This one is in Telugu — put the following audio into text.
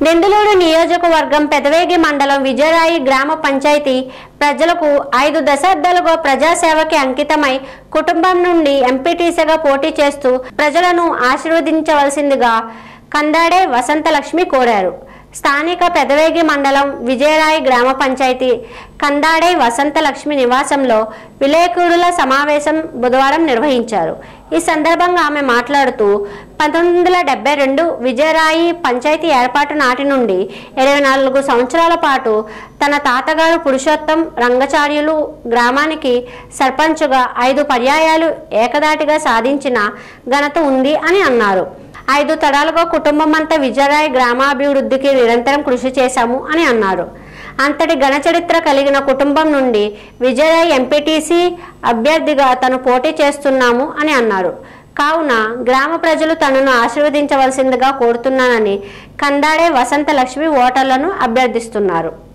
నిందులూరు నియోజకవర్గం పెదవేగి మండలం విజయరాయి గ్రామ పంచాయతీ ప్రజలకు ఐదు దశాబ్దాలుగా ప్రజాసేవకి అంకితమై కుటుంబం నుండి ఎంపీటీసీగా పోటీ చేస్తూ ప్రజలను ఆశీర్వదించవలసిందిగా కందాడే వసంతలక్ష్మి కోరారు స్థానిక పెదవేగి మండలం విజయరాయి గ్రామ పంచాయతీ కందాడై వసంతలక్ష్మి నివాసంలో విలేకరుల సమావేశం బుధవారం నిర్వహించారు ఈ సందర్భంగా ఆమె మాట్లాడుతూ పంతొమ్మిది వందల డెబ్బై రెండు విజయరాయి పంచాయతీ ఏర్పాటు నాటి నుండి ఇరవై నాలుగు సంవత్సరాల పాటు తన తాతగారు పురుషోత్తం రంగచార్యులు గ్రామానికి సర్పంచుగా ఐదు పర్యాయాలు ఏకదాటిగా సాధించిన ఘనత ఉంది అని అన్నారు ఐదు తరాలుగా కుటుంబం అంతా విజయరాయ్ గ్రామాభివృద్ధికి నిరంతరం కృషి చేశాము అని అన్నారు అంతటి ఘన చరిత్ర కలిగిన కుటుంబం నుండి విజయరాయ్ ఎంపీటీసీ అభ్యర్థిగా తను పోటీ చేస్తున్నాము అని అన్నారు కావున గ్రామ ప్రజలు తనను ఆశీర్వదించవలసిందిగా కోరుతున్నానని కందాడే వసంత లక్ష్మి ఓటర్లను అభ్యర్థిస్తున్నారు